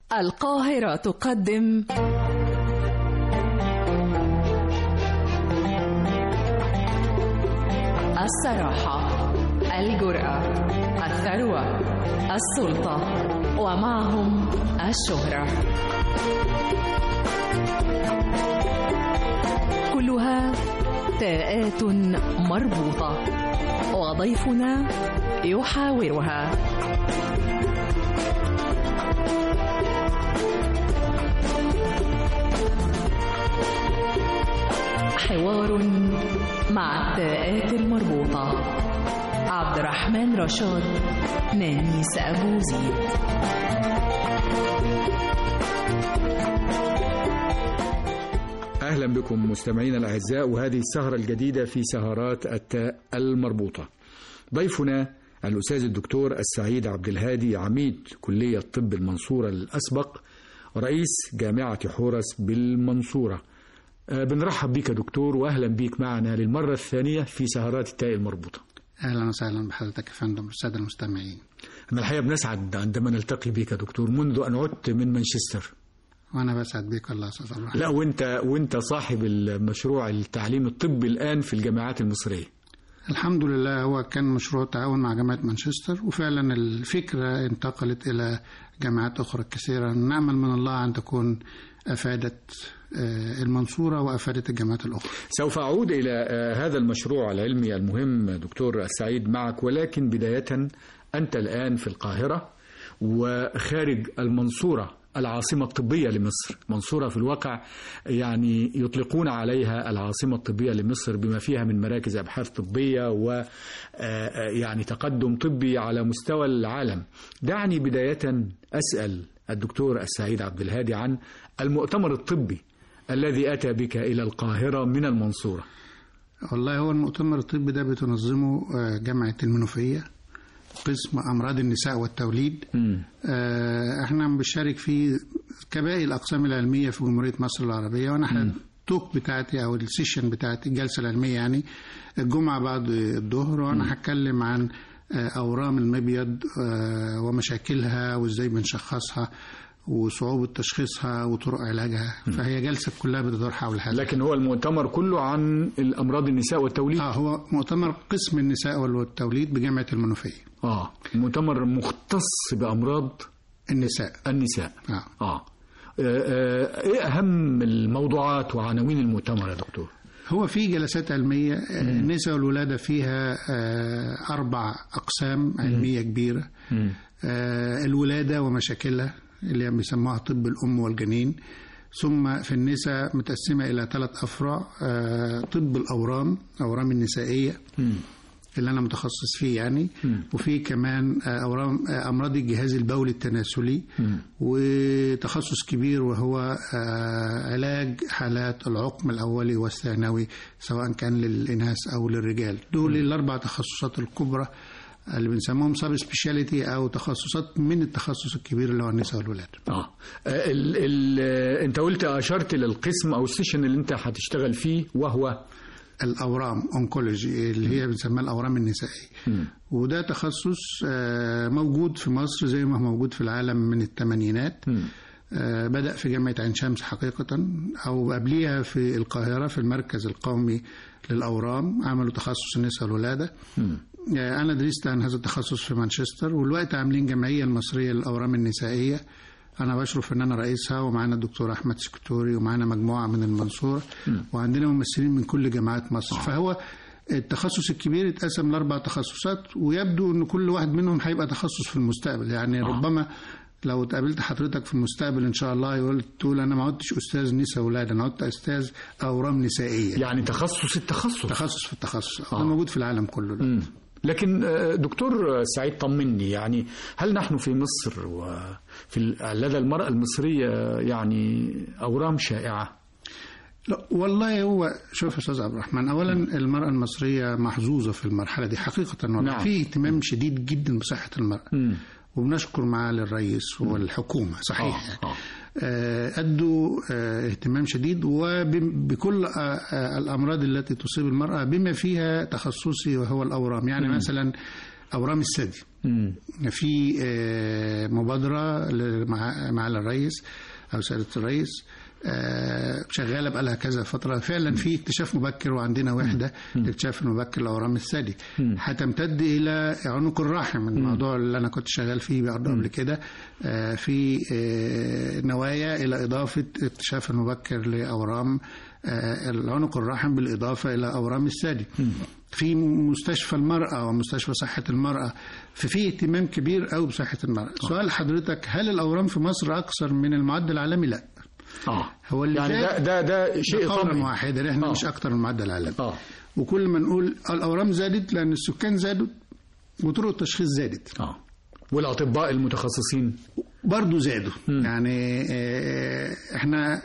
القاهرة تقدم الصراحة الجرأة الثروة السلطة ومعهم الشهرة كلها تاءات مربوطة وضيفنا يحاورها حوار مع التاءات المربوطة عبد الرحمن رشاد نانيس أبو زيد أهلا بكم مستمعينا الأعزاء وهذه السهرة الجديدة في سهرات التاء المربوطة ضيفنا الأستاذ الدكتور السعيد عبد الهادي عميد كلية طب المنصورة الأسبق رئيس جامعة حورس بالمنصورة آه، بنرحب بك يا دكتور وأهلا بك معنا للمرة الثانية في سهرات التاء المربوطة اهلا وسهلا بحضرتك يا فندم والساده المستمعين أنا الحقيقة بنسعد عندما نلتقي بك يا دكتور منذ أن عدت من مانشستر وانا بسعد بيك والله يا استاذ عبد الرحمن لا وانت وانت صاحب المشروع التعليم الطبي الآن في الجامعات المصرية الحمد لله هو كان مشروع تعاون مع جامعه مانشستر وفعلا الفكره انتقلت الى جامعات اخرى كثيره نامل من الله ان تكون افادت آه، المنصوره وافادت الجامعات الاخرى سوف أعود إلى آه، هذا المشروع العلمي المهم دكتور السعيد معك ولكن بداية أنت الآن في القاهرة وخارج المنصورة العاصمة الطبية لمصر منصورة في الواقع يعني يطلقون عليها العاصمة الطبية لمصر بما فيها من مراكز أبحاث طبية و آه، آه، يعني تقدم طبي على مستوى العالم دعني بداية أسأل الدكتور السعيد عبد الهادي عن المؤتمر الطبي الذي أتى بك إلى القاهرة من المنصورة والله هو المؤتمر الطبي ده بتنظمه آه، جامعه المنوفيه قسم امراض النساء والتوليد مم. آه، احنا بنشارك فيه كباقي الاقسام العلميه في جمهوريه مصر العربيه وانا التوك بتاعتي او السيشن بتاعتي الجلسه العلميه يعني الجمعه بعد الظهر وانا هتكلم عن آه، اورام المبيض آه، ومشاكلها وازاي بنشخصها وصعوبة تشخيصها وطرق علاجها فهي جلسة كلها بتدور حول هذا لكن هو المؤتمر كله عن الأمراض النساء والتوليد اه هو مؤتمر قسم النساء والتوليد بجامعة المنوفية آه المؤتمر مختص بأمراض النساء النساء اه آه. آه، آه، إيه أهم الموضوعات وعناوين المؤتمر يا دكتور؟ هو في جلسات علمية آه، النساء والولادة فيها آه، أربع أقسام علمية كبيرة مم. آه، الولادة ومشاكلها اللي بيسموها طب الأم والجنين ثم في النساء متقسمة إلى ثلاث أفرع آه، طب الأورام أورام النسائية مم. اللي أنا متخصص فيه يعني وفي كمان آه، أورام آه، أمراض الجهاز البولي التناسلي وتخصص كبير وهو آه، علاج حالات العقم الأولي والثانوي سواء كان للإناث أو للرجال دول الأربع تخصصات الكبرى اللي بنسموهم سب سبيشاليتي أو تخصصات من التخصص الكبير اللي هو النساء والولاد آه ال ال أنت قلت أشرت للقسم أو السيشن اللي أنت هتشتغل فيه وهو الأورام أونكولوجي اللي هي بنسميها الأورام النسائية وده تخصص آه، موجود في مصر زي ما هو موجود في العالم من الثمانينات آه، بدأ في جامعة عين شمس حقيقة أو قبليها في القاهرة في المركز القومي للأورام عملوا تخصص النساء والولادة آه، أنا درست عن هذا التخصص في مانشستر والوقت عاملين جمعية المصرية للأورام النسائية أنا بشرف إن أنا رئيسها ومعانا الدكتور أحمد سكتوري ومعانا مجموعة من المنصورة وعندنا ممثلين من كل جامعات مصر فهو التخصص الكبير اتقسم لأربع تخصصات ويبدو إن كل واحد منهم هيبقى تخصص في المستقبل يعني ربما لو اتقابلت حضرتك في المستقبل ان شاء الله يقول تقول انا ما عدتش استاذ نساء ولاد انا عدت استاذ اورام نسائيه يعني تخصص التخصص تخصص في التخصص ده موجود في العالم كله ده. مم. لكن آه، دكتور سعيد طمني يعني هل نحن في مصر وفي ال- لدى المرأة المصرية يعني أورام شائعة؟ لا والله هو شوف يا استاذ عبد الرحمن اولا المراه المصريه محظوظه في المرحله دي حقيقه والله نعم. في اهتمام شديد جدا بصحه المراه مم. وبنشكر معالي الرئيس والحكومه صحيح آه، آه. آه، أدوا آه، اهتمام شديد وبكل آه، آه، الأمراض التي تصيب المرأة بما فيها تخصصي وهو الأورام يعني مثلا اورام الثدي مم. في آه، مبادره ل- مع مع الرئيس او سياده الرئيس آه، شغاله بقى لها كذا فتره فعلا في اكتشاف مبكر وعندنا وحده لاكتشاف المبكر لاورام الثدي هتمتد الى عنق الرحم الموضوع اللي انا كنت شغال فيه برضه قبل كده آه، في آه، نوايا الى اضافه اكتشاف المبكر لاورام آه، العنق الرحم بالاضافه الى اورام الثدي في مستشفى المرأة ومستشفى صحة المرأة ففي اهتمام كبير قوي بصحة المرأة سؤال حضرتك هل الأورام في مصر أكثر من المعدل العالمي؟ لا اه هو اللي يعني ده زاد ده ده شيء قولا طبيعي واحدا احنا آه. مش أكثر من المعدل العالمي اه وكل ما نقول الأورام زادت لأن السكان زادوا وطرق التشخيص زادت اه والاطباء المتخصصين برضه زادوا يعني آه، احنا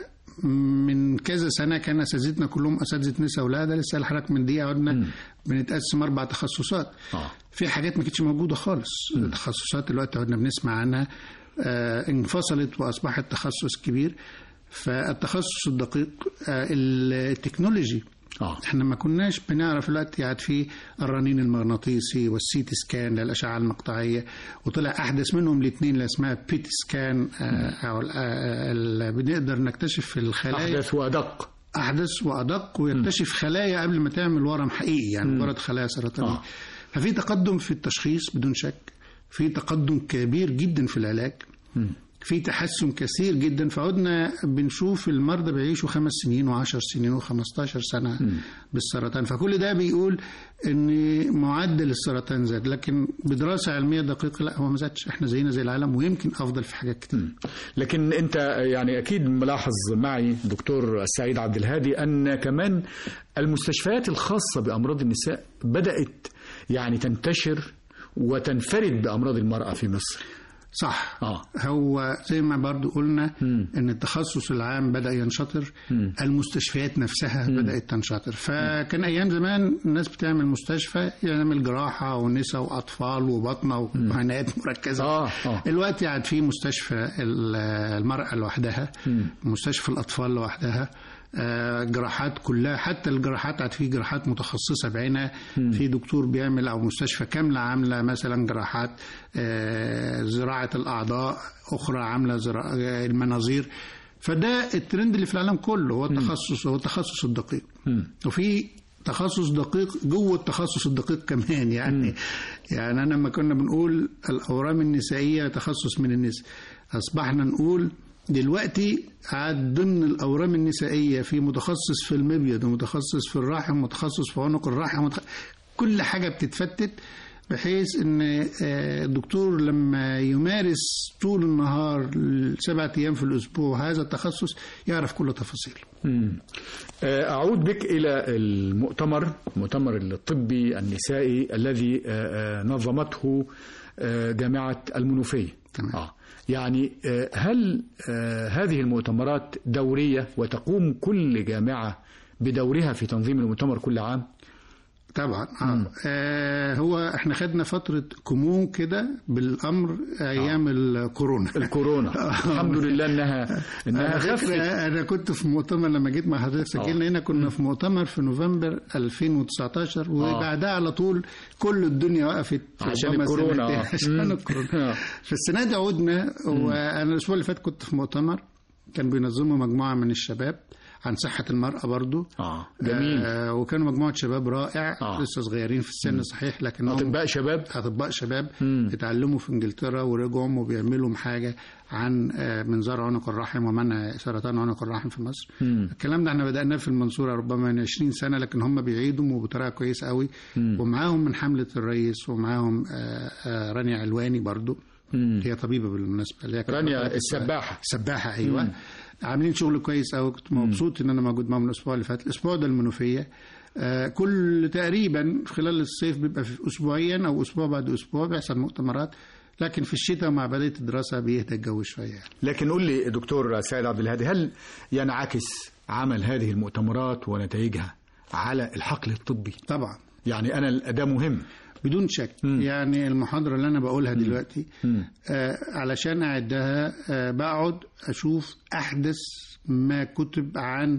من كذا سنه كان اساتذتنا كلهم اساتذه نساء ولاده لسه الحركه من دقيقه قعدنا بنتقسم اربع تخصصات اه في حاجات ما كانتش موجوده خالص التخصصات دلوقتي قعدنا بنسمع عنها آه، انفصلت واصبحت تخصص كبير فالتخصص الدقيق آه، التكنولوجي اه احنا ما كناش بنعرف دلوقتي قاعد في الرنين المغناطيسي والسيتي سكان للاشعه المقطعيه وطلع احدث منهم الاثنين اللي اسمها بيت سكان آه، او ال- آه، ال- بنقدر نكتشف في الخلايا احدث وادق احدث وادق ويكتشف خلايا قبل ما تعمل ورم حقيقي يعني مجرد خلايا سرطانيه آه. ففي تقدم في التشخيص بدون شك في تقدم كبير جدا في العلاج في تحسن كثير جدا فعدنا بنشوف المرضى بيعيشوا خمس سنين وعشر سنين وخمستاشر سنة بالسرطان فكل ده بيقول ان معدل السرطان زاد لكن بدراسة علمية دقيقة لا هو ما زادش احنا زينا زي العالم ويمكن افضل في حاجات كتير لكن انت يعني اكيد ملاحظ معي دكتور السعيد عبد الهادي ان كمان المستشفيات الخاصه بامراض النساء بدات يعني تنتشر وتنفرد بامراض المراه في مصر صح اه هو زي ما برضو قلنا ان التخصص العام بدا ينشطر المستشفيات نفسها بدات تنشطر فكان ايام زمان الناس بتعمل مستشفى يعمل جراحه ونساء واطفال وبطنه وعنايات مركزه اه اه الوقت قاعد في مستشفى ال- المرأة لوحدها مستشفى الأطفال لوحدها آه، جراحات كلها حتى الجراحات قاعد في جراحات متخصصة بعينها في دكتور بيعمل أو مستشفى كاملة عاملة مثلا جراحات آه، زراعة الأعضاء أخرى عاملة زراعة المناظير فده الترند اللي في العالم كله هو التخصص هو التخصص الدقيق وفي تخصص دقيق جوه التخصص الدقيق كمان يعني يعني انا لما كنا بنقول الاورام النسائيه تخصص من النساء اصبحنا نقول دلوقتي عاد ضمن الاورام النسائيه في متخصص في المبيض ومتخصص في الرحم ومتخصص في عنق الرحم ومتخ... كل حاجه بتتفتت بحيث ان آه، الدكتور لما يمارس طول النهار سبعة ايام في الاسبوع هذا التخصص يعرف كل تفاصيله مم. آه، أعود بك إلى المؤتمر المؤتمر الطبي النسائي الذي آه، آه، نظمته آه، جامعة المنوفية تمام. آه. يعني آه، هل آه، هذه المؤتمرات دورية وتقوم كل جامعة بدورها في تنظيم المؤتمر كل عام؟ طبعا آه. آه هو احنا خدنا فترة كمون كده بالامر ايام الكورونا الكورونا الحمد لله انها انها على خفت فكرة انا كنت في مؤتمر لما جيت مع حضرتك سجلنا هنا كنا في مؤتمر في نوفمبر 2019 وبعدها على طول كل الدنيا وقفت عشان ربما الكورونا، سنتين آه. عشان مم. الكورونا آه. فالسنة دي عودنا وانا الاسبوع اللي فات كنت في مؤتمر كان بينظمه مجموعة من الشباب عن صحة المرأة برضو اه جميل آه وكانوا مجموعة شباب رائع آه. لسه صغيرين في السن صحيح لكنهم اطباء شباب اطباء شباب مم. اتعلموا في انجلترا ورجعوا وبيعملوا حاجه عن آه، منظار عنق الرحم ومنع سرطان عنق الرحم في مصر مم. الكلام ده احنا بدأناه في المنصورة ربما من 20 سنة لكن هم بيعيدوا وبطريقة كويسة قوي ومعاهم من حملة الرئيس ومعاهم آه، آه، رانيا علواني برضو مم. هي طبيبة بالمناسبة اللي هي كانت رانيا رائدة السباحة سباحة أيوة عاملين شغل كويس قوي كنت مبسوط إن أنا موجود معاهم الأسبوع اللي فات الأسبوع ده المنوفية آه، كل تقريبا خلال الصيف بيبقى في أسبوعيا أو أسبوع بعد أسبوع بيحصل مؤتمرات لكن في الشتاء مع بداية الدراسة بيهدى الجو شوية يعني. لكن قل لي دكتور سيد عبد الهادي هل ينعكس عمل هذه المؤتمرات ونتائجها على الحقل الطبي طبعا يعني انا ده مهم بدون شك مم. يعني المحاضرة اللي أنا بقولها دلوقتي مم. آه علشان أعدها آه بقعد أشوف أحدث ما كتب عن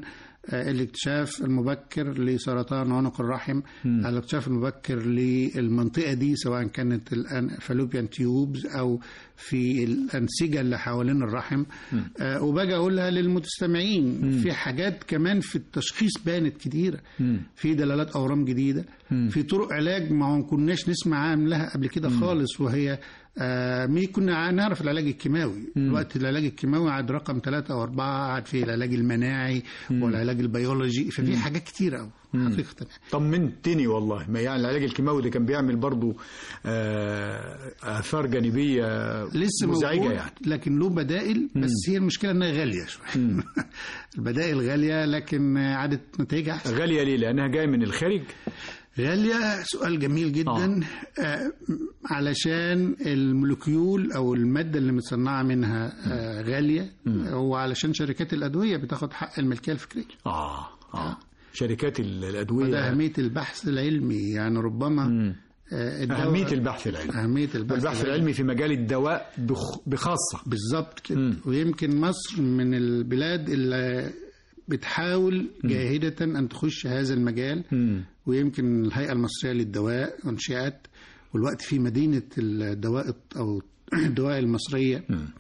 آه، الاكتشاف المبكر لسرطان عنق الرحم الاكتشاف المبكر للمنطقة دي سواء كانت الفالوبيان تيوبز أو في الأنسجة اللي حوالين الرحم آه، وباجي أقولها للمستمعين في حاجات كمان في التشخيص بانت كتيرة في دلالات أورام جديدة في طرق علاج ما كناش نسمع عنها قبل كده خالص وهي آه مي كنا نعرف العلاج الكيماوي الوقت العلاج الكيماوي عاد رقم ثلاثة أو أربعة عاد في العلاج المناعي والعلاج البيولوجي ففي حاجات كتيرة أوي حقيقة يعني. طمنتني والله ما يعني العلاج الكيماوي ده كان بيعمل برضو آه، آثار جانبية لسه مزعجة موجود يعني لكن له بدائل بس هي المشكلة إنها غالية شوية البدائل غالية لكن عادت نتائجها أحسن غالية ليه لأنها جاية من الخارج غالية سؤال جميل جدا آه. علشان المولكيول أو المادة اللي متصنعة منها آه غالية وعلشان شركات الأدوية بتاخد حق الملكية الفكرية آه آه شركات ال- الأدوية وده أهمية البحث العلمي يعني ربما آه الدواء- أهمية البحث العلمي أهمية البحث, البحث العلمي في مجال الدواء بخ- بخاصة بالظبط كده ويمكن مصر من البلاد اللي بتحاول جاهدة أن تخش هذا المجال ويمكن الهيئة المصرية للدواء أنشئت والوقت في مدينة الدواء أو الدواء المصرية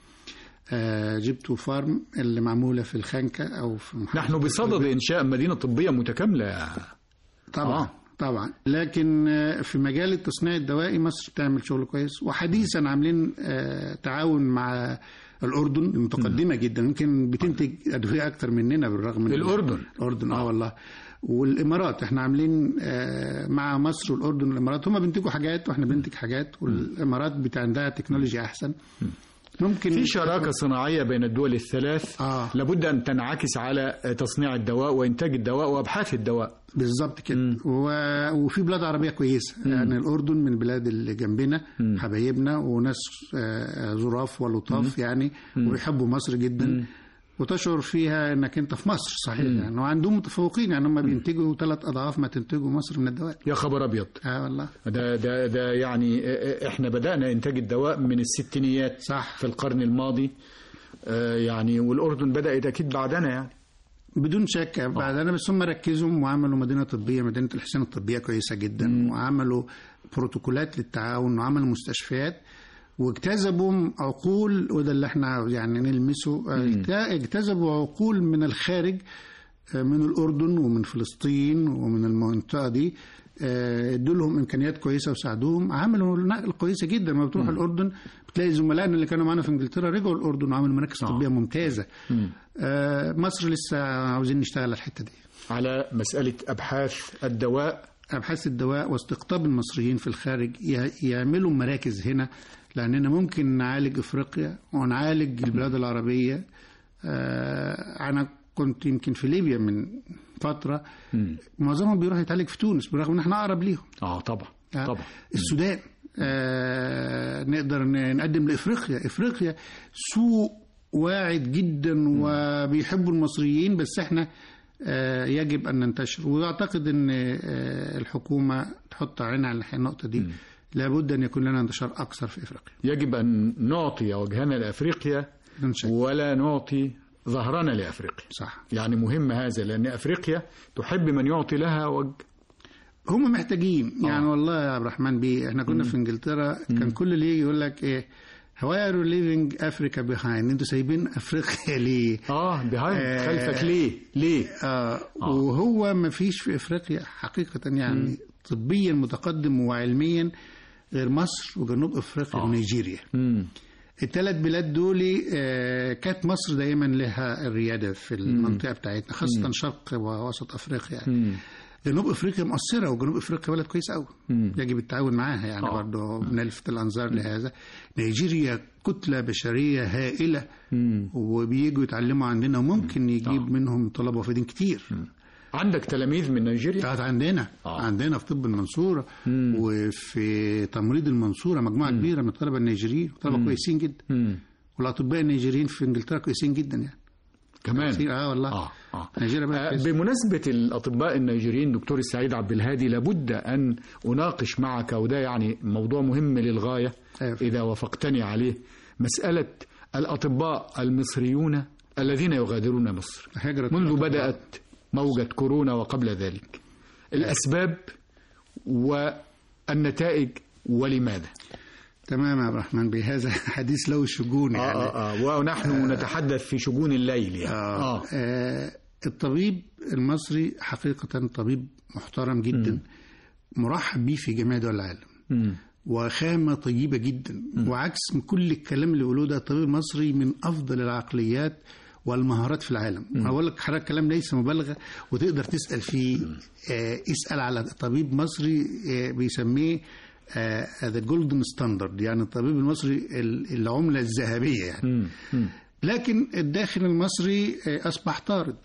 آه جبتو فارم اللي معمولة في الخنكة أو في محافظة نحن بصدد إنشاء مدينة طبية متكاملة طبعا آه. آه. طبعا لكن آه، في مجال التصنيع الدوائي مصر بتعمل شغل كويس وحديثا عاملين آه، تعاون مع الأردن المتقدمة جدا يمكن بتنتج أدوية أكتر مننا بالرغم من الأردن. الأردن اه والله والإمارات احنا عاملين آه، مع مصر والأردن والإمارات هما بينتجوا حاجات واحنا بننتج حاجات والإمارات بتاع عندها تكنولوجيا أحسن ممكن في شراكة صناعية بين الدول الثلاث آه. لابد أن تنعكس على تصنيع الدواء وإنتاج الدواء وأبحاث الدواء بالظبط كده و... وفي بلاد عربيه كويسه يعني الاردن من البلاد اللي جنبنا حبايبنا وناس آه، ظراف ولطاف يعني وبيحبوا مصر جدا وتشعر فيها انك انت في مصر صحيح يعني وعندهم متفوقين يعني هم بينتجوا ثلاث اضعاف ما تنتجه مصر من الدواء يا خبر أبيض اه والله ده ده ده يعني احنا بدأنا إنتاج الدواء من الستينيات صح. في القرن الماضي آه، يعني والأردن بدأت أكيد بعدنا يعني بدون شك بعدنا بس هم ركزوا وعملوا مدينه طبيه مدينه الحسين الطبيه كويسه جدا وعملوا بروتوكولات للتعاون وعملوا مستشفيات واجتذبوا عقول وده اللي احنا يعني نلمسه اجت- اجتذبوا عقول من الخارج آه، من الاردن ومن فلسطين ومن المنطقه دي آه، ادوا لهم امكانيات كويسه وساعدوهم عملوا نقل كويسه جدا لما بتروح الاردن بتلاقي زملائنا اللي كانوا معانا في انجلترا رجعوا الاردن وعملوا مراكز طبيه ممتازه آه، مصر لسه عاوزين نشتغل على الحته دي على مسألة أبحاث الدواء ابحاث الدواء واستقطاب المصريين في الخارج ي- يعملوا مراكز هنا لاننا ممكن نعالج افريقيا ونعالج البلاد العربيه آه، انا كنت يمكن في ليبيا من فتره معظمهم بيروح يتعالج في تونس بالرغم ان احنا اقرب ليهم آه طبعا آه، طبعا السودان آه نقدر ن- نقدم لافريقيا افريقيا سوق واعد جدا وبيحبوا المصريين بس احنا آه يجب ان ننتشر واعتقد ان آه الحكومه تحط عينها على النقطه دي لابد ان يكون لنا انتشار اكثر في افريقيا يجب أن نعطي وجهنا لأفريقيا بدون شك. ولا نعطي ظهرنا لأفريقيا صح يعني مهم هذا لأن أفريقيا تحب من يعطي لها وجه هم محتاجين يعني والله يا عبد الرحمن بيه احنا كنا في انجلترا كان كل اللي يجي يقول لك ايه Why are you leaving Africa behind؟ انتوا سايبين افريقيا ليه؟ آه بهاي آه. خلفك ليه ليه آه وهو ما فيش في افريقيا حقيقه يعني طبيا متقدم وعلميا غير مصر وجنوب افريقيا ونيجيريا مم. الثلاث بلاد دول آه، كانت مصر دايما لها الرياده في المنطقه بتاعتنا خاصه شرق ووسط افريقيا يعني. جنوب افريقيا مقصره وجنوب افريقيا بلد كويس قوي يجب التعاون معاها يعني آه. برضه بنلفت الانظار لهذا نيجيريا كتله بشريه هائله وبييجوا يتعلموا عندنا وممكن يجيب منهم طلبه وافدين كتير عندك تلاميذ من نيجيريا بتاعت عندنا آه. عندنا في طب المنصوره وفي تمريض المنصوره مجموعه كبيره من الطلبه النيجيريين طلبه كويسين جدا مم. والاطباء النيجيريين في انجلترا كويسين جدا يعني كمان كتير اه والله آه آه نيجيريا بقى آه، كويس. بمناسبة الأطباء النيجيريين دكتور السعيد عبد الهادي لابد أن أناقش معك وده يعني موضوع مهم للغاية أيوة. إذا وافقتني عليه مسألة الأطباء المصريون الذين يغادرون مصر هجرة منذ الأطباء. بدأت موجة كورونا وقبل ذلك الأسباب والنتائج ولماذا تمام يا عبد الرحمن بهذا حديث له شجون يعني آه آه آه ونحن آه نتحدث في شجون الليل يعني آه. آه الطبيب المصري حقيقة طبيب محترم جدا م. مرحب بيه في جميع دول العالم م. وخامة طيبة جدا م. وعكس من كل الكلام اللي بيقولوه ده الطبيب المصري من أفضل العقليات والمهارات في العالم أنا أقول لك حضرتك كلام ليس مبالغة وتقدر تسأل فيه آه اسأل على طبيب مصري آه بيسميه ذا جولدن ستاندرد يعني الطبيب المصري العملة الذهبية يعني لكن الداخل المصري آه أصبح طارد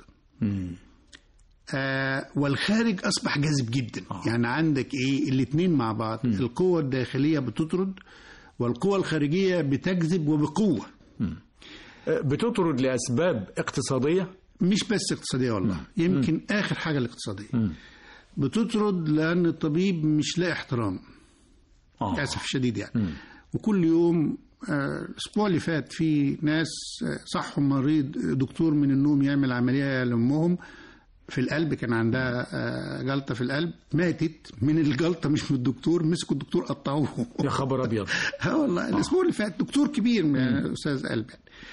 آه والخارج اصبح جاذب جدا آه. يعني عندك ايه الاثنين مع بعض م. القوه الداخليه بتطرد والقوه الخارجيه بتجذب وبقوه م. بتطرد لاسباب اقتصاديه مش بس اقتصاديه والله م. يمكن م. اخر حاجه الاقتصاديه م. بتطرد لان الطبيب مش لاقي احترام آه. للاسف الشديد يعني م. وكل يوم الاسبوع اللي فات في ناس صحهم مريض دكتور من النوم يعمل عمليه لامهم في القلب كان عندها جلطه في القلب ماتت من الجلطه مش من الدكتور مسكوا الدكتور قطعوه يا خبر ابيض اه والله الاسبوع اللي فات دكتور كبير استاذ قلب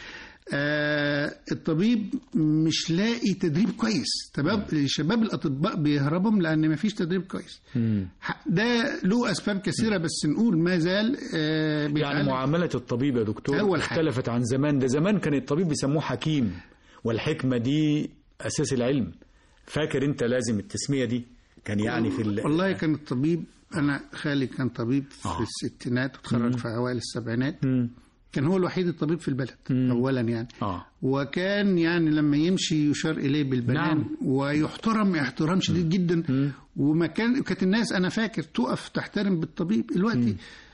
آه الطبيب مش لاقي تدريب كويس تمام شباب الاطباء بيهربهم لان ما فيش تدريب كويس مم. ده له اسباب كثيره بس نقول ما زال آه يعني معامله الطبيب يا دكتور أول اختلفت عن زمان ده زمان كان الطبيب بيسموه حكيم والحكمه دي اساس العلم فاكر انت لازم التسميه دي كان يعني في ال... والله كان الطبيب انا خالي كان طبيب في آه. الستينات وتخرج في اوائل السبعينات مم. كان هو الوحيد الطبيب في البلد مم. اولا يعني آه. وكان يعني لما يمشي يشار اليه بالبنان نعم. ويحترم احترام شديد مم. جدا مم. وما كان كانت الناس انا فاكر تقف تحترم بالطبيب دلوقتي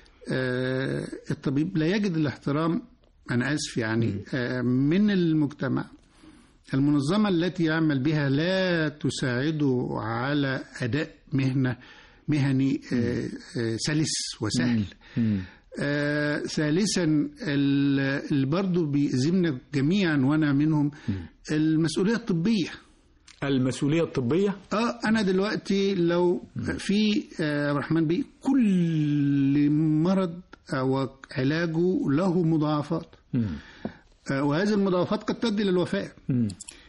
آه الطبيب لا يجد الاحترام انا اسف يعني آه من المجتمع المنظمة التي يعمل بها لا تساعده على أداء مهنة مهني آه آه سلس وسهل آه ثالثا اللي برضه بيأزمنا جميعا وأنا منهم المسؤولية الطبية المسؤولية الطبية؟ اه أنا دلوقتي لو في آه الرحمن بيه كل مرض أو علاجه له مضاعفات وهذه المضاعفات قد تؤدي للوفاة م.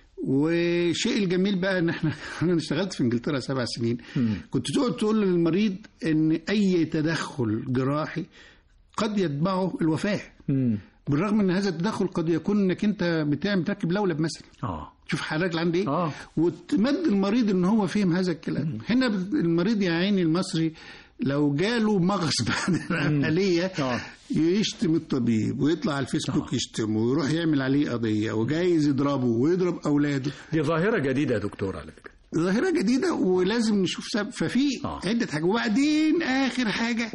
والشيء الجميل بقى ان احنا انا اشتغلت في انجلترا سبع سنين م. كنت تقعد تقول للمريض ان اي تدخل جراحي قد يتبعه الوفاه م. بالرغم ان هذا التدخل قد يكون انك انت بتعمل بتركب لولب مثلا اه شوف حضرتك عندي ايه آه. وتمد المريض ان هو فهم هذا الكلام هنا المريض يا عيني المصري لو جاله مغص بعد العمليه آه. يشتم الطبيب ويطلع على الفيسبوك آه. يشتمه ويروح يعمل عليه قضيه وجايز يضربه ويضرب اولاده دي ظاهره جديده يا دكتور على فكره ظاهره جديده ولازم نشوف سبب ففي آه. عده حاجات وبعدين اخر حاجه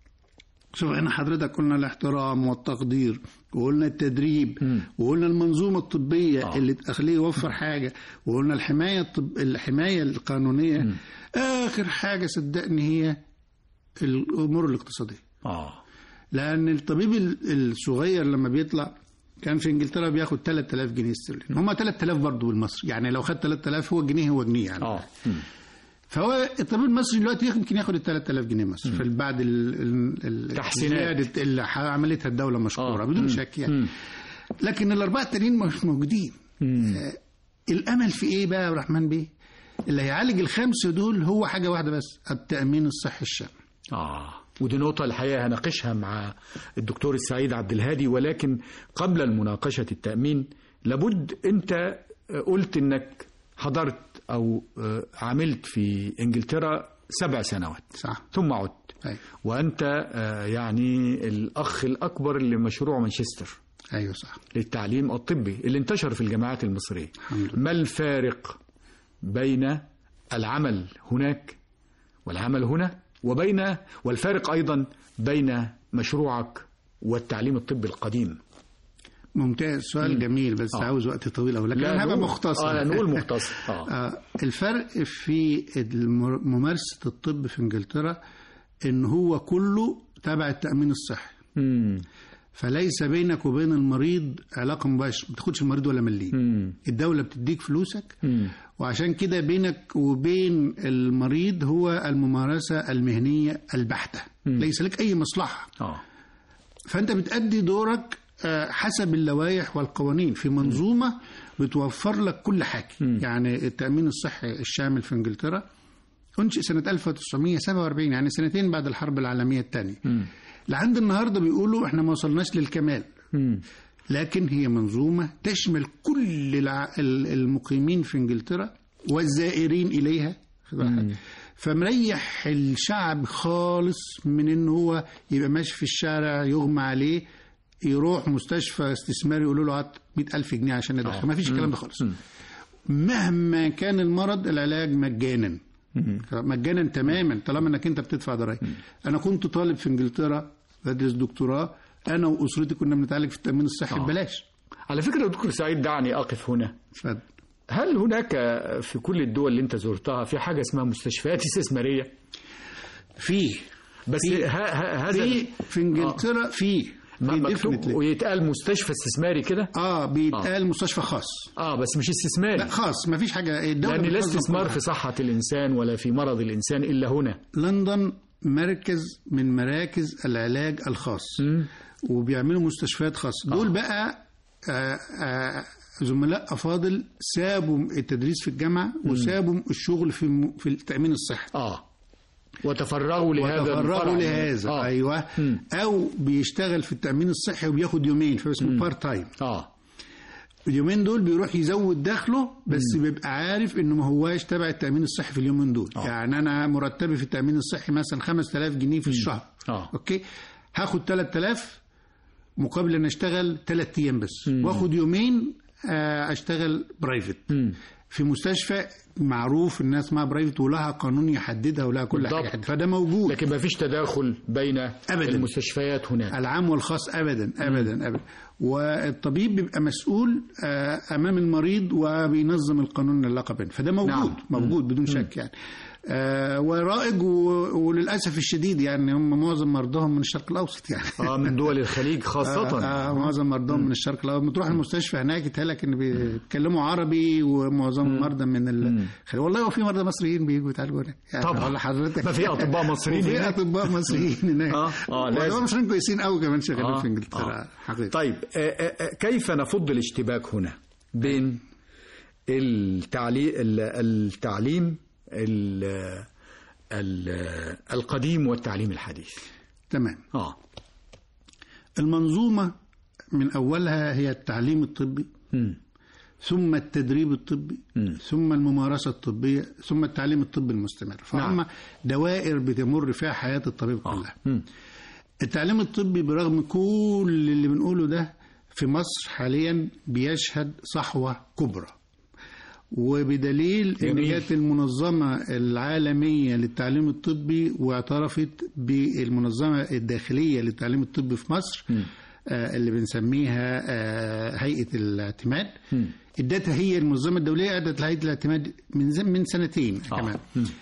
شوف احنا حضرتك قلنا الاحترام والتقدير وقلنا التدريب مم. وقلنا المنظومه الطبيه آه. اللي تخليه يوفر حاجه وقلنا الحمايه الطب... الحمايه القانونيه مم. اخر حاجه صدقني هي الامور الاقتصاديه اه لان الطبيب ال- الصغير لما بيطلع كان في انجلترا بياخد 3000 جنيه استرليني هم 3000 برضه بالمصري يعني لو خد 3000 هو الجنيه هو جنيه يعني اه مم. فهو الطبيب المصري دلوقتي يمكن ياخد ال 3000 جنيه مصري في بعد ال- ال- ال- تحسينات. الزيادة اللي عملتها الدوله مشكوره آه. بدون مم. شك يعني مم. لكن الاربعه التانيين مش موجودين مم. آه، الامل في ايه بقى يا عبد الرحمن بيه؟ اللي هيعالج الخمسه دول هو حاجه واحده بس التامين الصحي الشامل آه ودي نقطة الحقيقة هناقشها مع الدكتور السعيد عبد الهادي ولكن قبل المناقشة التأمين لابد أنت قلت أنك حضرت أو آه، عملت في إنجلترا سبع سنوات صح ثم عدت أيوة. وأنت آه، يعني الأخ الأكبر لمشروع مانشستر ايوه صح للتعليم الطبي اللي انتشر في الجامعات المصرية الحمد لله. ما الفارق بين العمل هناك والعمل هنا وبين والفارق أيضا بين مشروعك والتعليم الطبي القديم ممتاز سؤال جميل بس آه. عاوز وقت طويل أوي لكن انا هبقى نقول- مختصر آه نقول مختصر آه. آه، الفرق في المر- ممارسة الطب في انجلترا ان هو كله تبع التأمين الصحي مم. فليس بينك وبين المريض علاقه مباشره ما تاخدش المريض ولا مليم الدوله بتديك فلوسك وعشان كده بينك وبين المريض هو الممارسه المهنيه البحته ليس لك اي مصلحه اه فانت بتأدي دورك آه، حسب اللوائح والقوانين في منظومه بتوفر لك كل حاجه يعني التامين الصحي الشامل في انجلترا انشئ سنه 1947 يعني سنتين بعد الحرب العالميه الثانيه لعند النهارده بيقولوا احنا ما وصلناش للكمال لكن هي منظومه تشمل كل الع- ال- المقيمين في انجلترا والزائرين اليها خد بالك؟ فمريح الشعب خالص من ان هو يبقى ماشي في الشارع يغمى عليه يروح مستشفى استثماري يقولوا له هات 100000 جنيه عشان ندخل ما فيش الكلام ده خالص مهما كان المرض العلاج مجانا مجانا تماما طالما انك انت بتدفع ضرائب انا كنت طالب في انجلترا بدرس دكتوراه انا واسرتي كنا بنتعالج في التامين الصحي آه. ببلاش على فكره دكتور سعيد دعني اقف هنا ف- هل هناك في كل الدول اللي انت زرتها في حاجه اسمها مستشفيات استثماريه في بس ه- ه- هذا في في انجلترا في ما في مكتوب definitely. ويتقال مستشفى استثماري كده اه بيتقال مستشفى خاص اه بس مش استثماري لا خاص ما فيش حاجه الدوله لان لا بتنظم استثمار كل في حاجة. صحه الانسان ولا في مرض الانسان الا هنا لندن مركز من مراكز العلاج الخاص وبيعملوا مستشفيات خاصة دول بقى آه، آه، زملاء أفاضل سابوا التدريس في الجامعة وسابوا الشغل في الم- في التأمين الصحي اه وتفرغوا لهذا وتفرغوا الفرع. لهذا آه. ايوه او بيشتغل في التامين الصحي وبياخد يومين فاسمه بارت تايم اه اليومين دول بيروح يزود دخله بس بيبقى عارف انه ما هواش تبع التامين الصحي في اليومين دول آه. يعني انا مرتبي في التامين الصحي مثلا 5000 جنيه في الشهر آه. اوكي هاخد 3000 مقابل ان اشتغل 3 ايام بس واخد يومين آه، اشتغل برايفت في مستشفى معروف الناس اسمها برايفت ولها قانون يحددها ولها كل بالضبط. حاجه يحددها. فده موجود لكن ما فيش تداخل بين أبداً. المستشفيات هناك العام والخاص ابدا ابدا ابدا والطبيب بيبقى مسؤول آه، امام المريض وبينظم القانون العلاقه بينهم فده موجود نعم. موجود بدون شك يعني آه، ورائج و- وللاسف الشديد يعني هم معظم مرضاهم من الشرق الاوسط يعني اه من دول الخليج خاصه آه آه معظم مرضاهم من الشرق الاوسط بتروح المستشفى هناك يتهيألك ان بيتكلموا عربي ومعظمهم مرضى من ال... والله وفي مرضى مصريين بيجوا يتعالجوا هناك يعني طبعا. والله حضرتك ما في أطباء مصريين وفي هناك. اطباء مصريين هناك آه، آه، لازم. واطباء مصريين كويسين قوي كمان شغالين آه، في انجلترا آه. حقيقة طيب آه، آه، آه، كيف نفض الاشتباك هنا بين التعليم التعليم ال- ال- القديم والتعليم الحديث تمام اه المنظومة من أولها هي التعليم الطبي مم. ثم التدريب الطبي ثم الممارسة الطبية ثم التعليم الطبي المستمر فهم نعم. دوائر بتمر فيها حياة الطبيب آه. كلها مم. التعليم الطبي برغم كل اللي بنقوله ده في مصر حاليا بيشهد صحوة كبرى وبدليل ان جميل. جت المنظمه العالميه للتعليم الطبي واعترفت بالمنظمه الداخليه للتعليم الطبي في مصر آه، اللي بنسميها آه، هيئه الاعتماد ادتها هي المنظمه الدوليه ادت لهيئه الاعتماد من زم من سنتين آه. كمان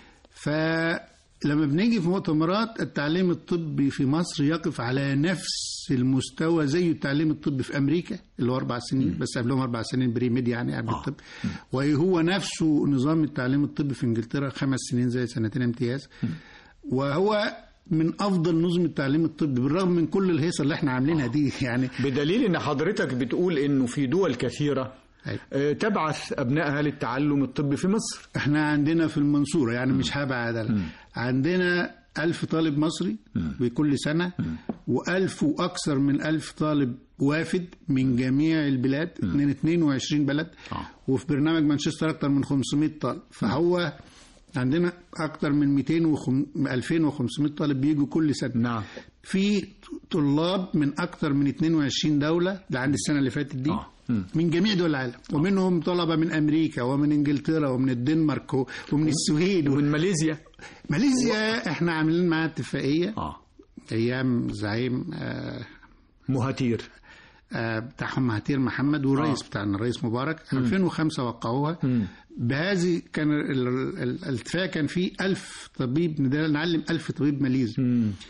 فلما بنيجي في مؤتمرات التعليم الطبي في مصر يقف على نفس المستوى زي التعليم الطبي في امريكا اللي هو اربع سنين بس قبلهم اربع سنين بري ميد يعني قبل آه. الطب وهو نفسه نظام التعليم الطبي في انجلترا خمس سنين زي سنتين امتياز وهو من افضل نظم التعليم الطبي بالرغم من كل الهيصه اللي احنا عاملينها دي يعني بدليل ان حضرتك بتقول انه في دول كثيره أيوة. آه، تبعث ابنائها للتعلم الطبي في مصر احنا عندنا في المنصورة يعني مش هبعد عندنا ألف طالب مصري بكل سنة وألف وأكثر من ألف طالب وافد من جميع البلاد من 22 بلد آه. وفي برنامج مانشستر أكثر من 500 طالب فهو عندنا أكثر من 200 وخم... 2500 طالب بيجوا كل سنة نعم في طلاب من أكثر من 22 دولة ده عند السنة اللي فاتت دي آه. مم. من جميع دول العالم ومنهم طلبة من أمريكا ومن إنجلترا ومن الدنمارك و- ومن السويد ومن ماليزيا ماليزيا احنا عاملين معاها اتفاقية اه أيام زعيم آه مهاتير آه بتاعهم مهاتير محمد والرئيس آه. بتاعنا الرئيس مبارك 2005 وقعوها بهذه كان ال- ال- الاتفاق كان فيه ألف طبيب ندير- نعلم ألف طبيب ماليزي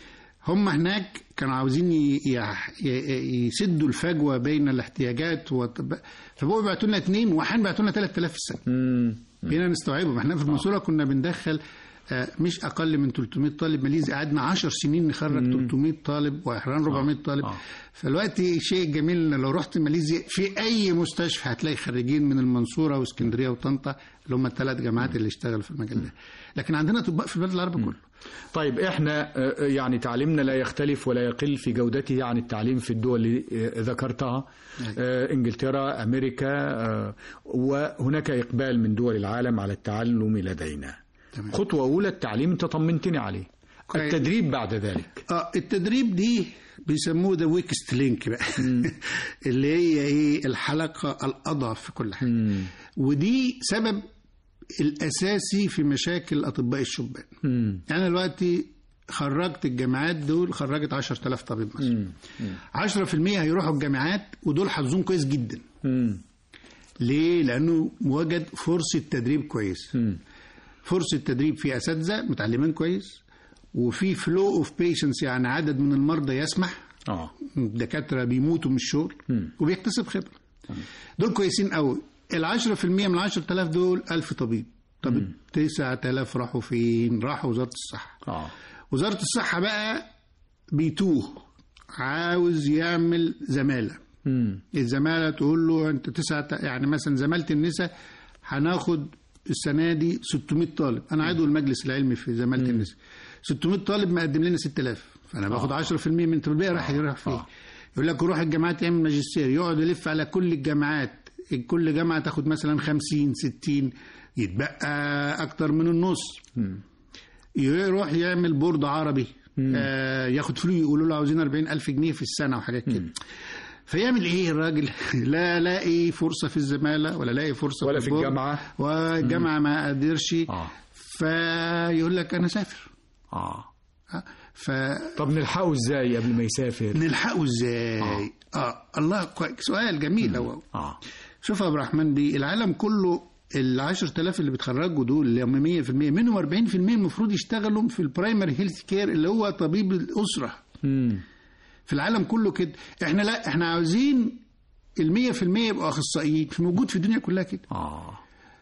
هم هناك كانوا عاوزين ي- يح- ي- يسدوا الفجوه بين الاحتياجات والطب... فبقوا يبعتوا لنا اثنين واحيانا بيبعتوا لنا 3000 في السنه مم. بقينا نستوعبهم احنا في المنصوره كنا بندخل آه، مش اقل من 300 طالب ماليزي قعدنا 10 سنين نخرج 300 طالب واحيانا 400 طالب آه. فالوقت شيء جميل إن لو رحت ماليزيا في اي مستشفى هتلاقي خريجين من المنصوره واسكندريه وطنطا اللي هم الثلاث جامعات اللي اشتغلوا في المجال ده لكن عندنا اطباء في البلد العربي كله طيب احنا آه، يعني تعليمنا لا يختلف ولا يقل في جودته عن التعليم في الدول اللي آه، ذكرتها آه، انجلترا امريكا آه، وهناك اقبال من دول العالم على التعلم لدينا تمام. خطوه اولى التعليم انت طمنتني عليه كويس. التدريب بعد ذلك اه التدريب دي بيسموه ذا ويكست لينك بقى اللي هي ايه الحلقه الاضعف في كل حاجه مم. ودي سبب الاساسي في مشاكل اطباء الشبان مم. انا دلوقتي خرجت الجامعات دول خرجت 10000 طبيب مثلا 10% هيروحوا الجامعات ودول حظهم كويس جدا مم. ليه لانه وجد فرصه تدريب كويس مم. فرصه تدريب في اساتذه متعلمين كويس وفي فلو اوف بيشنس يعني عدد من المرضى يسمح اه الدكاتره بيموتوا من الشغل مم. وبيكتسب خبره دول كويسين قوي ال 10% من 10000 دول 1000 طبيب طب 9000 راحوا فين؟ راحوا وزاره الصحه اه وزاره الصحه بقى بيتوه عاوز يعمل زماله مم. الزماله تقول له انت تسعة يعني مثلا زماله النساء هناخد السنه دي 600 طالب انا عضو المجلس العلمي في زماله النساء 600 طالب مقدم لنا 6000 فانا باخد 10% من طب الباقي راح يروح فين آه. يقول لك روح الجامعات يعمل ماجستير يقعد يلف على كل الجامعات كل جامعه تاخد مثلا 50 60 يتبقى اكتر من النص يروح يعمل بورد عربي آه ياخد فلوس يقولوا له عاوزين 40 ألف جنيه في السنة وحاجات كده فيعمل ايه الراجل لا لاقي فرصة في الزمالة ولا لاقي فرصة ولا في البورد، الجامعة. والجامعة ما قدرش اه فيقول لك أنا سافر اه آه، فنلحقه طب نلحقه ازاي قبل ما يسافر ازاي آه. اه الله كويس سؤال جميل أوي اه شوف يا عبد الرحمن دي العالم كله ال 10000 اللي بيتخرجوا دول اللي هم 100% منهم 40% المفروض يشتغلوا في البرايمري هيلث كير اللي هو طبيب الاسره مم. في العالم كله كده احنا لا احنا عاوزين ال 100% يبقوا اخصائيين في موجود في الدنيا كلها كده اه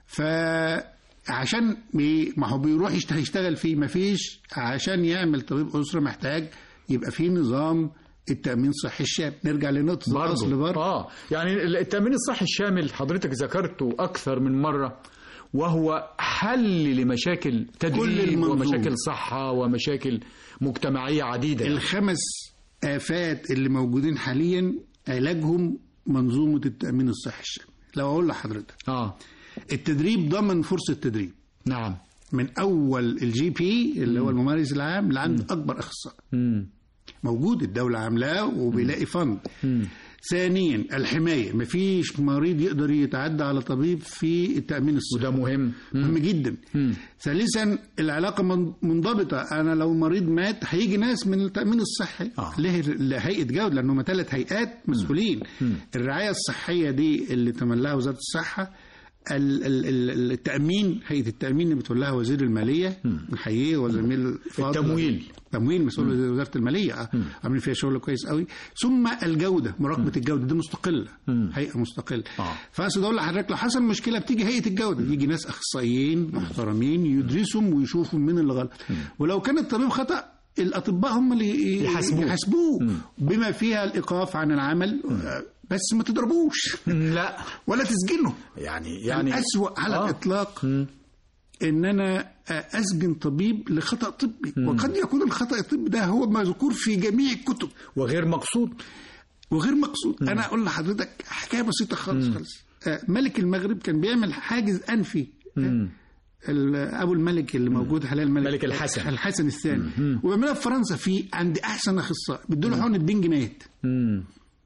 فعشان بي- ما هو بيروح يشت- يشتغل فيه ما فيش عشان يعمل طبيب اسره محتاج يبقى في نظام التامين الصحي الشامل نرجع لنقطه الاصل برضه برضه اه يعني التامين الصحي الشامل حضرتك ذكرته اكثر من مره وهو حل لمشاكل كل تدريب المنظومة. ومشاكل صحه ومشاكل مجتمعيه عديده يعني. الخمس آفات اللي موجودين حاليا علاجهم منظومة التأمين الصحي الشامل لو أقول لحضرتك اه التدريب ضمن فرصة تدريب نعم من أول الجي بي اللي هو الممارس العام لعند أكبر أخصائي مم. موجود الدولة عاملاه وبيلاقي فند ثانيا الحماية مفيش مريض يقدر يتعدى على طبيب في التأمين الصحي وده مهم مهم جدا مم. ثالثا العلاقه من- منضبطه انا لو مريض مات هيجي ناس من التامين الصحي آه. ليه لهيئه جوده لانهم ثلاث هيئات مسؤولين الرعايه الصحيه دي اللي تملاها وزاره الصحه ال- ال- ال- التامين هيئه التامين اللي بتولاها وزير الماليه نحييه وزميل فاضل التمويل. تمويل مسؤول وزاره الماليه آه. عاملين فيها شغل كويس قوي ثم الجوده مراقبه الجوده دي مستقله هيئه مستقله آه. فاقصد اقول لحضرتك لو حصل مشكله بتيجي هيئه الجوده يجي ناس اخصائيين محترمين يدرسهم ويشوفوا مين اللي غلط ولو كان الطبيب خطا الاطباء هم اللي يحاسبوه. يحاسبوه بما فيها الايقاف عن العمل آه، بس ما تضربوش لا ولا تسجنه يعني يعني يعني الأسوأ على آه. الإطلاق إن أنا أسجن طبيب لخطأ طبي وقد يكون الخطأ الطبي ده هو مذكور في جميع الكتب وغير مقصود وغير مقصود أنا أقول لحضرتك حكاية بسيطة خالص خالص آه، ملك المغرب كان بيعمل حاجز أنفي آه، ال- ابو الملك اللي موجود حاليا الملك ملك الحسن. الحسن الثاني وبيعملها في فرنسا في عند احسن اخصائي بيدوا له حقنه بنجمات مم.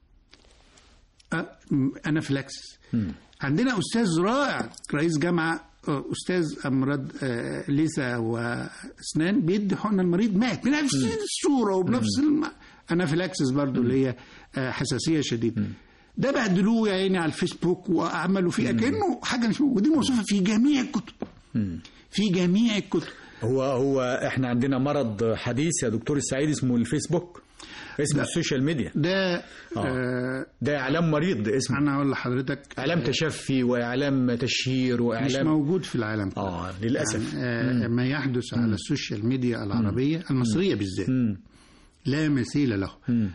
انافلاكسس عندنا استاذ رائع رئيس جامعه آه، استاذ امراض آه، لثه واسنان بيدي حقنه المريض مات بنفس الصوره وبنفس الم... انافلاكسس برضو اللي هي آه، حساسيه شديده ده بهدلوه يا عيني على الفيسبوك وعملوا فيه كانه حاجه مش ودي موصوفه في جميع الكتب في جميع الكتب هو هو احنا عندنا مرض حديث يا دكتور السعيد اسمه الفيسبوك اسمه السوشيال ميديا ده آه ده اعلام مريض اسمه انا اقول لحضرتك اعلام تشفي واعلام تشهير مش واعلام موجود في العالم كله. اه للاسف يعني آه ما يحدث على السوشيال ميديا العربيه المصريه بالذات مم. لا مثيل له مم.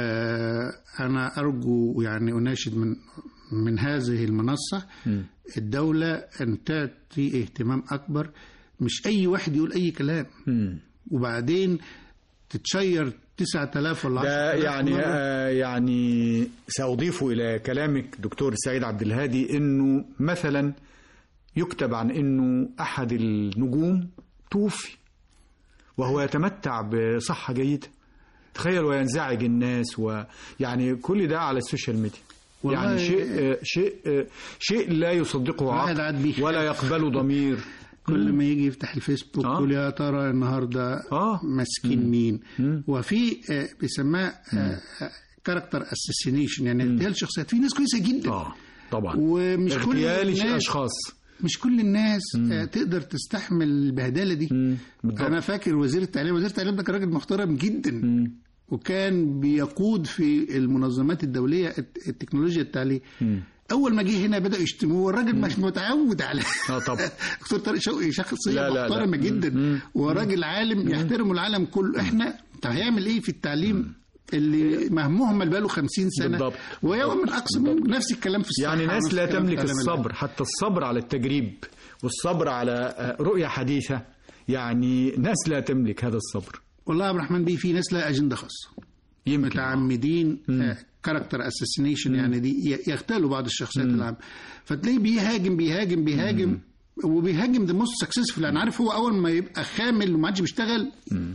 آه أنا أرجو يعني أناشد من من هذه المنصة الدولة أن تعطي اهتمام أكبر مش أي واحد يقول أي كلام مم. وبعدين تتشير 9000 ولا ده 10000 يعني مرة. آه يعني سأضيف إلى كلامك دكتور سعيد عبد الهادي إنه مثلا يكتب عن إنه أحد النجوم توفي وهو يتمتع بصحة جيدة تخيل وينزعج الناس ويعني كل ده على السوشيال ميديا والله- يعني شيء آه، شيء آه، شيء لا يصدقه واحد عقل قاعد بيخاف. ولا يقبله ضمير كل ما يجي يفتح الفيسبوك آه. يقول يا ترى النهارده آه. ماسكين مين وفي آه، بيسماه كاركتر اساسينيشن يعني اغتيال شخصيات في ناس كويسه جدا اه طبعا ومش كل اغتيال الناس اشخاص مش كل الناس آه، تقدر تستحمل البهدله دي بالضبط. انا فاكر وزير التعليم وزير التعليم ده كان راجل محترم جدا وكان بيقود في المنظمات الدوليه الت- التكنولوجيا التعليم اول ما جه هنا بداوا يشتموه والراجل مش متعود على اه طبعا دكتور طارق شوقي شخصيه لا، لا، لا. محترمه مم. جدا مم. وراجل عالم يحترمه العالم كله احنا طب هيعمل ايه في التعليم اللي مهمهم بقاله 50 سنه بالضبط. ويوم من اقصى من نفس الكلام في الصحه يعني ناس ونفس لا الكلام في تملك العالم العام. الصبر حتى الصبر على التجريب والصبر على آه، رؤية حديثة يعني ناس لا تملك هذا الصبر والله يا عبد الرحمن بيه في ناس لها اجنده خاصه يمكن متعمدين كاركتر اساسينيشن يعني دي ي- يغتالوا بعض الشخصيات العامه فتلاقيه بيهاجم بيهاجم بيهاجم وبيهاجم ذا موست سكسسفul انا عارف هو اول ما يبقى خامل وما عادش بيشتغل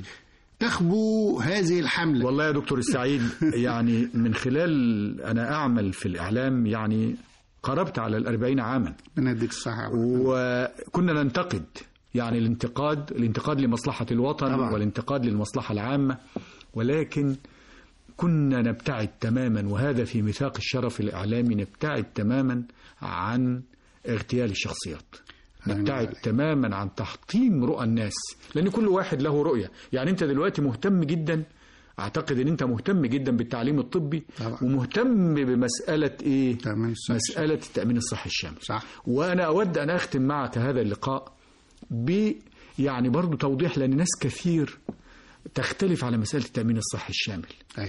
تخبو هذه الحمله والله يا دكتور السعيد يعني من خلال أنا أعمل في الإعلام يعني قربت على الأربعين عاما ربنا يديك الصحه وكنا ننتقد يعني الانتقاد الانتقاد لمصلحة الوطن طبعا. والانتقاد للمصلحة العامة ولكن كنا نبتعد تماما وهذا في ميثاق الشرف الإعلامي نبتعد تماما عن اغتيال الشخصيات نبتعد عليك. تماما عن تحطيم رؤى الناس لأن كل واحد له رؤية يعني أنت دلوقتي مهتم جدا أعتقد أن أنت مهتم جدا بالتعليم الطبي طبعا. ومهتم بمسألة إيه تأمين الصحي. مسألة التأمين الصحي الشامل صح. وأنا أود أن أختم معك هذا اللقاء ب يعني برضو توضيح لأن ناس كثير تختلف على مسألة التأمين الصحي الشامل ايوه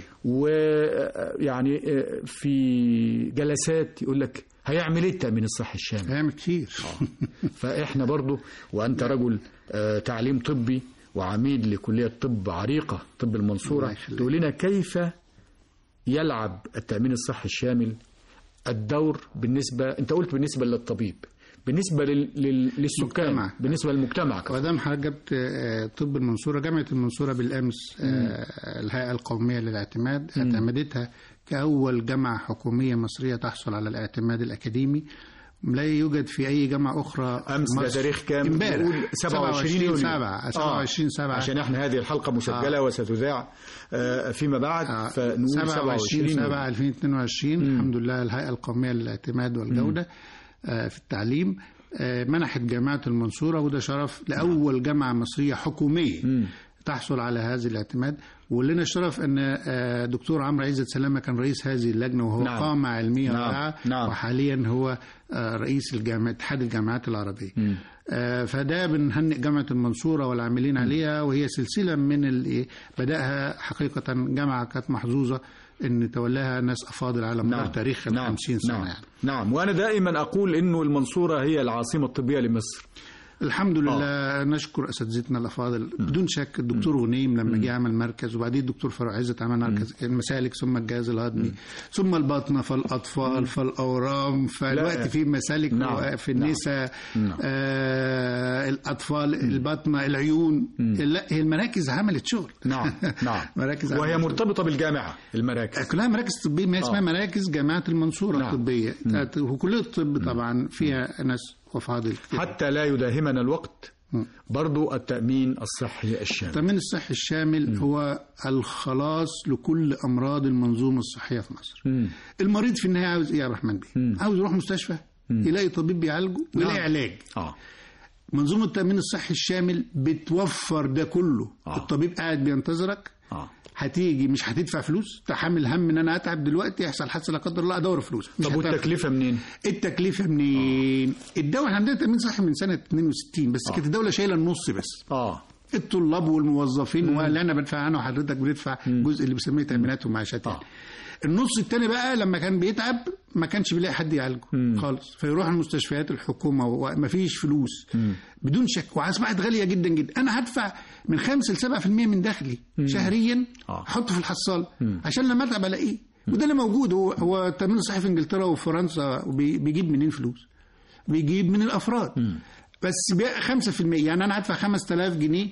ويعني في جلسات يقول لك هيعمل ايه التأمين الصحي الشامل هيعمل كتير فإحنا برضو وأنت رجل آه، تعليم طبي وعميد لكلية طب عريقة طب الله المنصورة يخليك. تقول لنا كيف يلعب التأمين الصحي الشامل الدور بالنسبة أنت قلت بالنسبة للطبيب بالنسبة لل... لل... للسكان مجتمع. بالنسبة للمجتمع كمان. ودام حضرتك جبت آه، طب المنصوره جامعه المنصوره بالامس آه، الهيئه القوميه للاعتماد اعتمدتها كاول جامعه حكوميه مصريه تحصل على الاعتماد الاكاديمي لا يوجد في اي جامعه اخرى امس في ده مصر. تاريخ كام؟ امبارح نقول 27 يوليو 7 27 7 عشان احنا هذه الحلقه مسجله وستذاع آه، فيما بعد فنقول 27 27 7 يوليو. 2022 الحمد لله الهيئه القوميه للاعتماد والجوده آه، في التعليم آه، منحت جامعه المنصوره وده شرف لاول جامعه مصريه حكوميه تحصل على هذا الاعتماد ولنا الشرف ان آه، دكتور عمرو عزت سلامه كان رئيس هذه اللجنه وهو نعم. قامه علميه نعم. رائعه نعم. وحاليا هو آه، رئيس الجامعه اتحاد الجامعات العربيه آه، فده بنهنئ جامعه المنصوره والعاملين عليها وهي سلسله من ال- بداها حقيقه جامعه كانت محظوظه ان تولاها ناس افاضل على مدار تاريخ ال 50 سنه نعم. يعني. نعم وانا دائما اقول انه المنصوره هي العاصمه الطبيه لمصر الحمد لله نشكر اساتذتنا الافاضل بدون شك الدكتور غنيم لما جه عمل مركز وبعدين الدكتور فاروق عزت عمل مركز المسالك ثم الجهاز الهضمي ثم البطنه فالاطفال فالاورام فالوقت في مسالك نعم. في النساء آه الاطفال البطنه العيون لا هي المراكز عملت شغل نعم نعم مراكز وهي عملت شغل. مرتبطه بالجامعه المراكز كلها مراكز طبيه ما اسمها مراكز جامعه المنصوره نعم. الطبيه وكليه الطب طبعا فيها ناس وفاضل كتير حتى لا يداهمنا الوقت برضو التامين الصحي الشامل التأمين الصحي الشامل هو الخلاص لكل أمراض المنظومة الصحية في مصر المريض في النهاية عاوز إيه يا عبد الرحمن بيه؟ عاوز يروح مستشفى يلاقي طبيب بيعالجه ويلاقي نعم. علاج اه منظومه التامين الصحي الشامل بتوفر ده كله آه. الطبيب قاعد بينتظرك اه هتيجي مش هتدفع فلوس تحمل هم ان انا اتعب دلوقتي يحصل حادثه لا قدر الله ادور فلوس مش طب هتعرف. والتكلفه منين؟ التكلفه منين؟ الدوله احنا عندنا تامين صحي من سنه 62 بس كانت الدوله شايله النص بس اه الطلاب والموظفين واللي انا بدفع انا وحضرتك بندفع الجزء اللي بيسميه تامينات ومعاشات يعني. آه. النص التاني بقى لما كان بيتعب ما كانش بيلاقي حد يعالجه خالص فيروح المستشفيات الحكومه وما فيش فلوس بدون شك واصبحت غاليه جدا جدا انا هدفع من 5 ل 7% من دخلي شهريا آه. احطه في الحصاله عشان لما اتعب الاقيه وده اللي موجود هو هو التامين الصحي في انجلترا وفرنسا وبي- بيجيب منين فلوس؟ بيجيب من الافراد بس بي- 5% يعني انا هدفع 5000 جنيه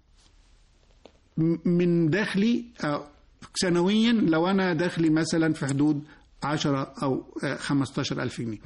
م- من دخلي أو سنويا لو انا دخلي مثلا في حدود 10 او آه، 15 الف جنيه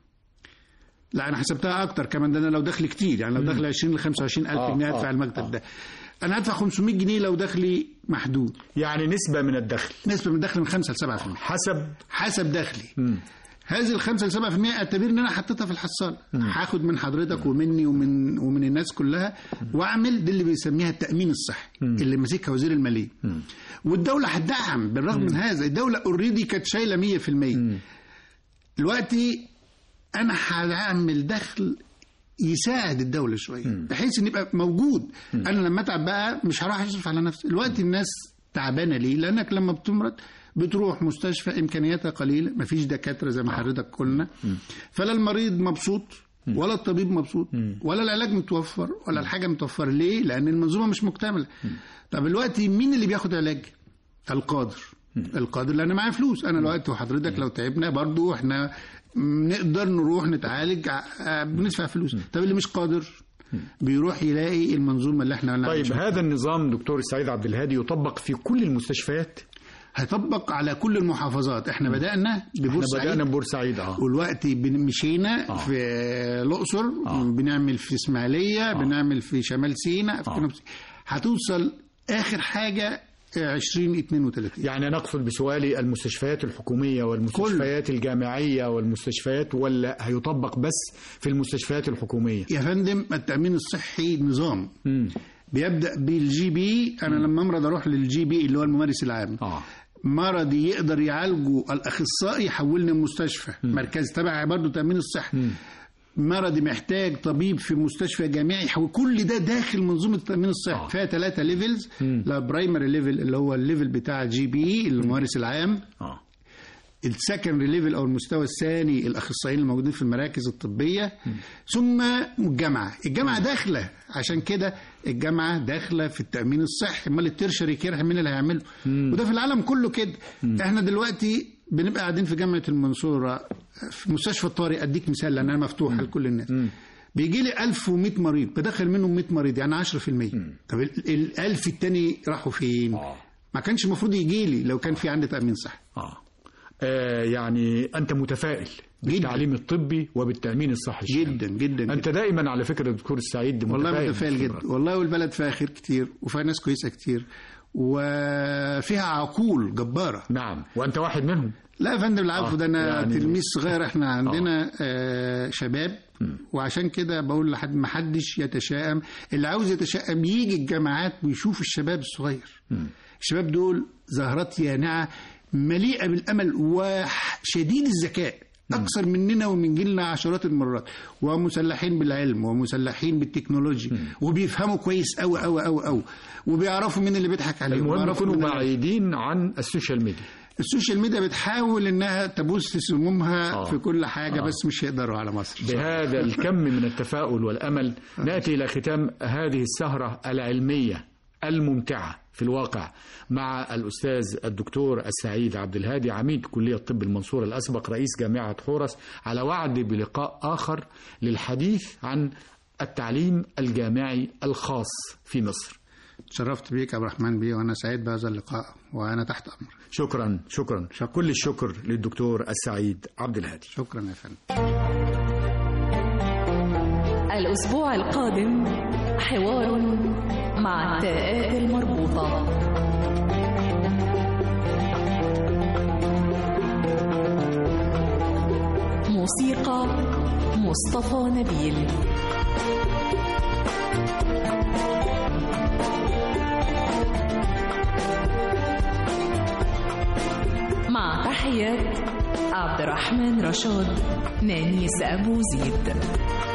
لا انا حسبتها اكتر كمان ده انا لو دخلي كتير يعني لو دخلي 20 ل 25 الف آه، جنيه آه، ادفع المكتب آه. ده انا هدفع 500 جنيه لو دخلي محدود يعني نسبه من الدخل نسبه من دخل من 5 ل 7% حسب حسب دخلي هذه ال 5 ل 7% اعتبر ان انا حطيتها في الحصاله هاخد من حضرتك ومني ومن ومن الناس كلها واعمل دي اللي بيسميها التامين الصحي اللي ماسكها وزير الماليه والدوله هتدعم بالرغم من هذا الدوله اوريدي كانت شايله 100% دلوقتي انا هعمل دخل يساعد الدوله شويه بحيث ان يبقى موجود انا لما اتعب بقى مش هروح اصرف على نفسي دلوقتي الناس تعبانه ليه لانك لما بتمرض بتروح مستشفى امكانياتها قليله مفيش دكاتره زي ما حضرتك قلنا فلا المريض مبسوط ولا الطبيب مبسوط ولا العلاج متوفر ولا الحاجه متوفره ليه لان المنظومه مش مكتمله طب دلوقتي مين اللي بياخد علاج القادر القادر لان معاه فلوس انا دلوقتي وحضرتك لو تعبنا برضو احنا نقدر نروح نتعالج ع- بندفع فلوس طب اللي مش قادر بيروح يلاقي المنظومه اللي احنا قلنا عليها. طيب هذا النظام دكتور سعيد عبد الهادي يطبق في كل المستشفيات هيطبق على كل المحافظات احنا بدانا احنا ببورسعيد بدانا ببورسعيد اه والوقت بن- مشينا آه. في الاقصر آه. بنعمل في اسماعيليه بنعمل في شمال سيناء في آه. جنوب سيناء. هتوصل اخر حاجه 2032 يعني نقصد بسؤالي المستشفيات الحكومية والمستشفيات الجامعية والمستشفيات ولا هيطبق بس في المستشفيات الحكومية يا فندم التامين الصحي نظام مم. بيبدا بالجي بي انا لما امرض اروح للجي بي اللي هو الممارس العام اه مرضي يقدر يعالجه الاخصائي يحولني المستشفى مركز تبع برضه تامين الصحي مرضي محتاج طبيب في مستشفى جامعي يحول كل ده داخل منظومه التامين الصحي آه. فيها ثلاثه ليفلز لا برايمري ليفل اللي هو الليفل بتاع جي بي الممارس العام اه السكندري ليفل او المستوى الثاني الاخصائيين الموجودين في المراكز الطبيه ثم الجامعه الجامعه داخله عشان كده الجامعه داخله في التامين الصحي امال الترشري كير مين اللي هيعمله وده في العالم كله كده احنا دلوقتي بنبقى قاعدين في جامعه المنصوره في مستشفى الطارئ اديك مثال لانها مفتوحه لكل الناس بيجي لي 1100 مريض بدخل منهم 100 مريض يعني 10% طب ال- ال 1000 التاني راحوا فين؟ آه. ما كانش المفروض يجي لي لو كان في عندي تامين صحي اه آه، يعني أنت متفائل بالتعليم الطبي وبالتأمين الصحي الشامل. جدا جدا أنت دائما على فكرة دكتور السعيد والله متفائل بالخبرة. جدا والله والبلد فيها خير كتير وفيها ناس كويسه كتير وفيها عقول جباره نعم وأنت واحد منهم لا يا فندم العفو آه، ده انا يعني- تلميذ صغير احنا عندنا آه شباب وعشان كده بقول لحد ما حدش يتشائم اللي عاوز يتشائم يجي الجامعات ويشوف الشباب الصغير الشباب دول زهرات يانعه مليئه بالامل وشديد الذكاء اكثر مننا ومن جيلنا عشرات المرات ومسلحين بالعلم ومسلحين بالتكنولوجيا وبيفهموا كويس قوي قوي قوي قوي وبيعرفوا مين اللي بيضحك عليهم المهم وبيعرفوا يكونوا مين اللي- بعيدين عن السوشيال ميديا السوشيال ميديا بتحاول انها تبث سمومها آه. في كل حاجه آه. بس مش هيقدروا على مصر بهذا الكم من التفاؤل والامل ناتي الى ختام هذه السهره العلميه الممتعه في الواقع مع الاستاذ الدكتور السعيد عبد الهادي عميد كليه طب المنصوره الاسبق رئيس جامعه حورس على وعد بلقاء اخر للحديث عن التعليم الجامعي الخاص في مصر تشرفت بيك يا عبد الرحمن بيه وانا سعيد بهذا اللقاء وانا تحت امر شكرا شكرا كل الشكر للدكتور السعيد عبد الهادي شكرا يا فندم الأسبوع القادم حوار مع التاءات المربوطة موسيقى مصطفى نبيل مع تحيات عبد الرحمن رشاد نانيس أبو زيد